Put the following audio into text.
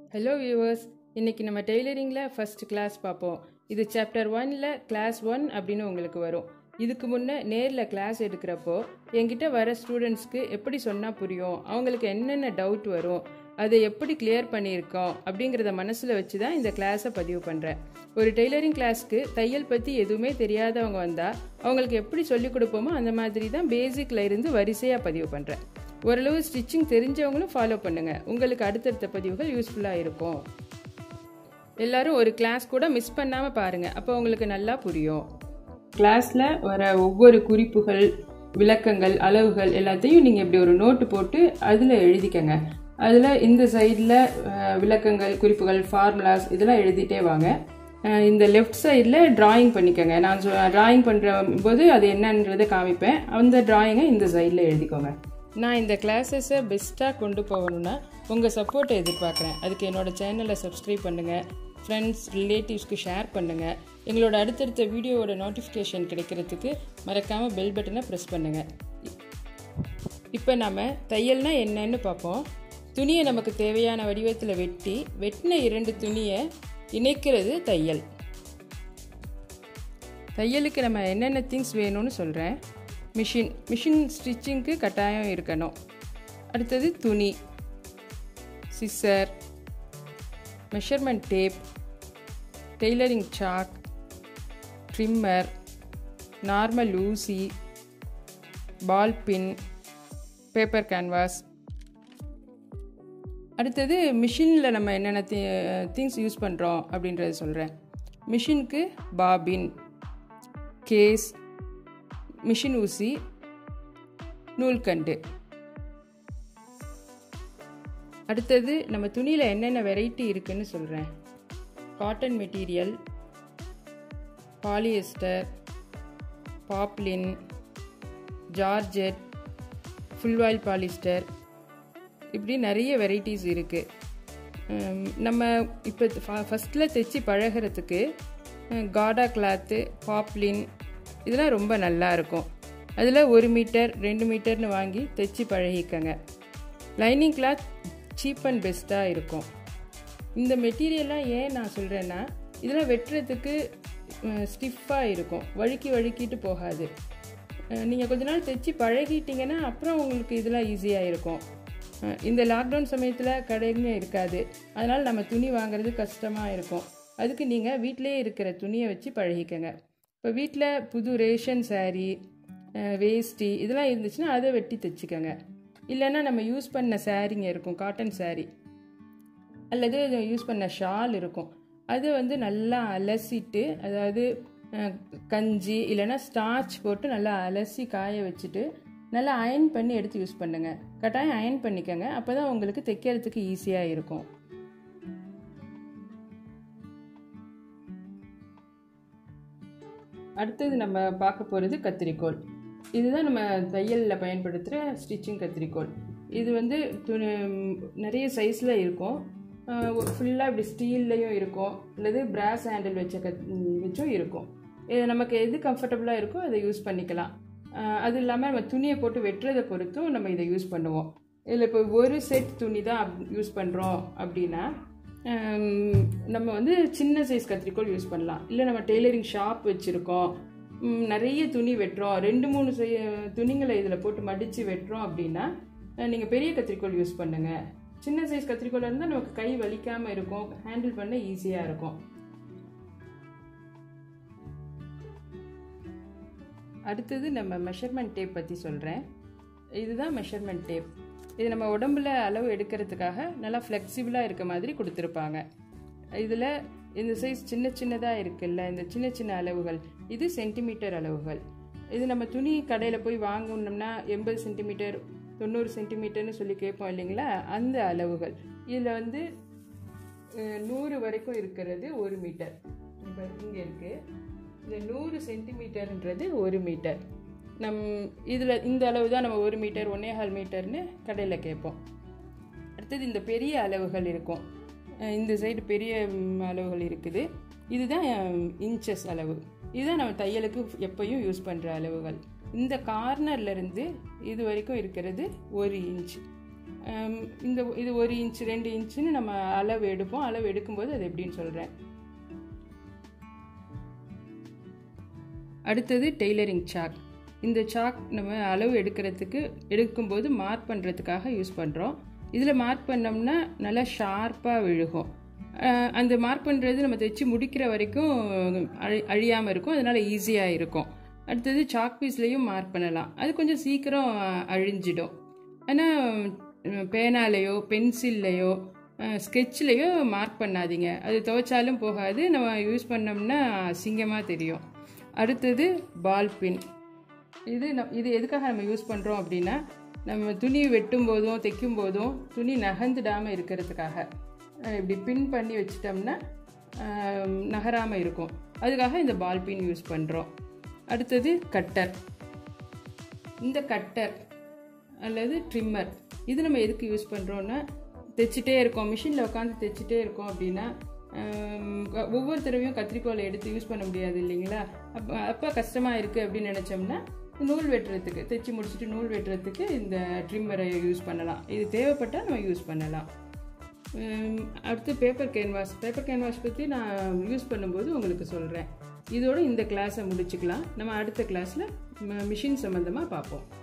hello viewers இன்னைக்கு நம்ம டெய்லரிங்கில் first class பார்ப்போம் இது சாப்டர் ஒன்ல கிளாஸ் ஒன் அப்படின்னு உங்களுக்கு வரும் இதுக்கு முன்னே நேரில் கிளாஸ் எடுக்கிறப்போ என்கிட்ட வர ஸ்டூடெண்ட்ஸ்க்கு எப்படி சொன்னால் புரியும் அவங்களுக்கு என்னென்ன டவுட் வரும் அதை எப்படி கிளியர் பண்ணியிருக்கோம் அப்படிங்கிறத மனசில் வச்சு தான் இந்த கிளாஸை பதிவு பண்ணுறேன் ஒரு டெய்லரிங் கிளாஸ்க்கு தையல் பற்றி எதுவுமே தெரியாதவங்க வந்தால் அவங்களுக்கு எப்படி சொல்லிக் கொடுப்போமோ அந்த மாதிரி தான் பேசிக்கில் இருந்து வரிசையாக பதிவு பண்ணுறேன் ஓரளவு ஸ்டிச்சிங் தெரிஞ்சவங்களும் ஃபாலோ பண்ணுங்க உங்களுக்கு அடுத்தடுத்த பதிவுகள் யூஸ்ஃபுல்லாக இருக்கும் எல்லாரும் ஒரு கிளாஸ் கூட மிஸ் பண்ணாமல் பாருங்க அப்போ உங்களுக்கு நல்லா புரியும் கிளாஸில் வர ஒவ்வொரு குறிப்புகள் விளக்கங்கள் அளவுகள் எல்லாத்தையும் நீங்கள் இப்படி ஒரு நோட்டு போட்டு அதில் எழுதிக்கங்க அதில் இந்த சைடில் விளக்கங்கள் குறிப்புகள் ஃபார்முலாஸ் இதெல்லாம் எழுதிட்டே வாங்க அஹ் இந்த லெஃப்ட் சைடில் டிராயிங் பண்ணிக்கோங்க நான் டிராயிங் பண்ணுற போது அது என்னன்றதை காமிப்பேன் அந்த டிராயிங்கை இந்த சைடில் எழுதிக்கோங்க நான் இந்த கிளாஸஸை பெஸ்ட்டாக கொண்டு போகணுன்னா உங்கள் சப்போர்ட்டை எதிர்பார்க்குறேன் அதுக்கு என்னோடய சேனலை சப்ஸ்கிரைப் பண்ணுங்கள் ஃப்ரெண்ட்ஸ் ரிலேட்டிவ்ஸ்க்கு ஷேர் பண்ணுங்கள் எங்களோட அடுத்தடுத்த வீடியோவோட நோட்டிஃபிகேஷன் கிடைக்கிறதுக்கு மறக்காமல் பெல் பட்டனை ப்ரெஸ் பண்ணுங்கள் இப்போ நம்ம தையல்னா என்னன்னு பார்ப்போம் துணியை நமக்கு தேவையான வடிவத்தில் வெட்டி வெட்டின இரண்டு துணியை இணைக்கிறது தையல் தையலுக்கு நம்ம என்னென்ன திங்ஸ் வேணும்னு சொல்கிறேன் மிஷின் மிஷின் ஸ்டிச்சிங்க்கு கட்டாயம் இருக்கணும் அடுத்தது துணி scissor measurement tape tailoring chalk trimmer normal ஊசி பால் பின் பேப்பர் கேன்வாஸ் அடுத்தது மிஷினில் நம்ம என்னென்ன திங்ஸ் யூஸ் பண்ணுறோம் அப்படின்றத சொல்கிறேன் மிஷினுக்கு பாபின் கேஸ் மிஷின் ஊசி நூல்கண்டு அடுத்தது நம்ம துணியில் என்னென்ன வெரைட்டி இருக்குன்னு சொல்கிறேன் cotton material polyester poplin georgette full voile polyester இப்படி நிறைய வெரைட்டிஸ் இருக்குது நம்ம இப்போ ஃபஸ்ட்டில் தைச்சி பழகிறதுக்கு காடா கிளாத்து பாப்லின் இதெல்லாம் ரொம்ப நல்லா இருக்கும் அதில் ஒரு மீட்டர் ரெண்டு மீட்டர்னு வாங்கி தைச்சி பழகிக்கங்க லைனிங் கிளாத் சீப் அண்ட் பெஸ்ட்டாக இருக்கும் இந்த மெட்டீரியல்லாம் ஏன் நான் சொல்கிறேன்னா இதெல்லாம் வெட்டுறதுக்கு ஸ்டிஃபாக இருக்கும் வழுக்கி வழுக்கிட்டு போகாது நீங்கள் கொஞ்ச நாள் தைச்சி பழகிட்டீங்கன்னா அப்புறம் உங்களுக்கு இதெல்லாம் ஈஸியாக இருக்கும் இந்த லாக்டவுன் சமயத்தில் கடைங்க இருக்காது அதனால் நம்ம துணி வாங்குறது கஷ்டமாக இருக்கும் அதுக்கு நீங்கள் வீட்டிலே இருக்கிற துணியை வச்சு பழகிக்கங்க இப்போ வீட்டில் புது ரேஷன் சாரீ வேஷ்டி இதெல்லாம் இருந்துச்சுன்னா அதை வெட்டி தைச்சிக்கோங்க இல்லைன்னா நம்ம யூஸ் பண்ண சாரீங்க இருக்கும் காட்டன் சாரீ அல்லது யூஸ் பண்ண ஷால் இருக்கும் அதை வந்து நல்லா அலசிட்டு அதாவது கஞ்சி இல்லைன்னா ஸ்டார்ச் போட்டு நல்லா அலசி காய வச்சுட்டு நல்லா அயன் பண்ணி எடுத்து யூஸ் பண்ணுங்க கட்டாயம் அயன் பண்ணிக்கோங்க அப்போ தான் உங்களுக்கு தைக்கிறதுக்கு ஈஸியாக இருக்கும் அடுத்தது நம்ம பார்க்க போகிறது கத்திரிக்கோள் இதுதான் நம்ம தையலில் பயன்படுத்துகிற ஸ்டிச்சிங் கத்திரிக்கோள் இது வந்து துணி நிறைய சைஸில் இருக்கும் ஃபுல்லாக இப்படி ஸ்டீல்லையும் இருக்கும் அல்லது பிராஸ் ஹேண்டில் வச்ச கத் வச்சும் இருக்கும் இது நமக்கு எது கம்ஃபர்டபுளாக இருக்கோ அதை யூஸ் பண்ணிக்கலாம் அது இல்லாமல் நம்ம துணியை போட்டு வெட்டுறதை பொறுத்தும் நம்ம இதை யூஸ் பண்ணுவோம் இதில் இப்போ ஒரு செட் துணி தான் யூஸ் பண்ணுறோம் அப்படின்னா நம்ம வந்து சின்ன சைஸ் கத்திரிக்கோள் யூஸ் பண்ணலாம் இல்லை நம்ம டெய்லரிங் ஷாப் வச்சுருக்கோம் நிறைய துணி வெட்டுறோம் ரெண்டு மூணு துணிங்களை இதில் போட்டு மடித்து வெட்டுறோம் அப்படின்னா நீங்கள் பெரிய கத்திரிக்கோள் யூஸ் பண்ணுங்கள் சின்ன சைஸ் கத்திரிக்கோள் இருந்தால் நமக்கு கை வலிக்காமல் இருக்கும் ஹேண்டில் பண்ண ஈஸியாக இருக்கும் அடுத்தது நம்ம மெஷர்மெண்ட் டேப் பற்றி சொல்கிறேன் இதுதான் மெஷர்மெண்ட் டேப் இது நம்ம உடம்புல அளவு எடுக்கிறதுக்காக நல்லா ஃப்ளெக்சிபிளாக இருக்க மாதிரி கொடுத்துருப்பாங்க இதில் இந்த சைஸ் சின்ன சின்னதாக இருக்குல்ல இந்த சின்ன சின்ன அளவுகள் இது சென்டிமீட்டர் அளவுகள் இது நம்ம துணி கடையில் போய் வாங்கணும்னா எண்பது சென்டிமீட்டர் தொண்ணூறு சென்டிமீட்டர்னு சொல்லி கேட்போம் இல்லைங்களா அந்த அளவுகள் இதில் வந்து நூறு வரைக்கும் இருக்கிறது ஒரு மீட்டர் இப்போ இங்கே இருக்குது இந்த நூறு சென்டிமீட்டர்ன்றது ஒரு மீட்டர் நம் இதில் இந்த அளவு தான் நம்ம ஒரு மீட்டர் ஒன்னேகால் மீட்டர்னு கடையில் கேட்போம் அடுத்தது இந்த பெரிய அளவுகள் இருக்கும் இந்த சைடு பெரிய அளவுகள் இருக்குது இதுதான் இன்ச்சஸ் அளவு இதுதான் நம்ம தையலுக்கு எப்பயும் யூஸ் பண்ணுற அளவுகள் இந்த கார்னர்லேருந்து இது வரைக்கும் இருக்கிறது ஒரு இன்ச் ஆம், இந்த இது ஒரு இன்ச் ரெண்டு இன்ச்சுன்னு நம்ம அளவு எடுப்போம் அளவு எடுக்கும்போது அது எப்படின்னு சொல்கிறேன் அடுத்தது டெய்லரிங் சாக் இந்த சாக் நம்ம அளவு எடுக்கிறதுக்கு எடுக்கும்போது மார்க் பண்ணுறதுக்காக யூஸ் பண்ணுறோம் இதில் மார்க் பண்ணோம்னா நல்லா ஷார்ப்பாக விழுகும் அஹ் அந்த மார்க் பண்ணுறது நம்ம தைச்சு முடிக்கிற வரைக்கும் அழி அழியாமல் இருக்கும் அதனால் ஈஸியாக இருக்கும் அடுத்தது சாக் பீஸ்லேயும் மார்க் பண்ணலாம் அது கொஞ்சம் சீக்கிரம் அழிஞ்சிடும் ஆனால் பேனாலேயோ பென்சில்லையோ ஸ்கெட்ச்லேயோ மார்க் பண்ணாதீங்க அது துவைச்சாலும் போகாது நம்ம யூஸ் பண்ணோம்னா அசிங்கமாக தெரியும் அடுத்தது பால் பின் இது நம் இது எதுக்காக நம்ம யூஸ் பண்ணுறோம் அப்படின்னா நம்ம துணி வெட்டும் போதும் தைக்கும் போதும் துணி நகர்ந்துடாமல் இருக்கிறதுக்காக அஹ் இப்படி பின் பண்ணி வச்சிட்டோம்னா நகராமல் இருக்கும் அதுக்காக இந்த பால் பின் யூஸ் பண்ணுறோம் அடுத்தது கட்டர் இந்த கட்டர் அல்லது ட்ரிம்மர் இது நம்ம எதுக்கு யூஸ் பண்ணுறோன்னா தைச்சிட்டே இருக்கோம் மிஷினில் உட்காந்து தைச்சிட்டே இருக்கோம் அப்படின்னா ஆம், க- ஒவ்வொரு தடவையும் கத்திரிக்கோலை எடுத்து யூஸ் பண்ண முடியாது இல்லைங்களா அப்போ அப்போ கஷ்டமாக இருக்குது அப்படின்னு நினச்சோம்னா நூல் வெட்டுறதுக்கு தைச்சி முடிச்சுட்டு நூல் வெட்டுறதுக்கு இந்த ட்ரிம்மரை யூஸ் பண்ணலாம் இது தேவைப்பட்டால் நம்ம யூஸ் பண்ணலாம் உம், அடுத்து பேப்பர் கேன்வாஸ் பேப்பர் கேன்வாஸ் பற்றி நான் யூஸ் பண்ணும்போது உங்களுக்கு சொல்கிறேன் இதோட இந்த கிளாஸை முடிச்சுக்கலாம் நம்ம அடுத்த கிளாஸில் மிஷின் சம்மந்தமாக பார்ப்போம்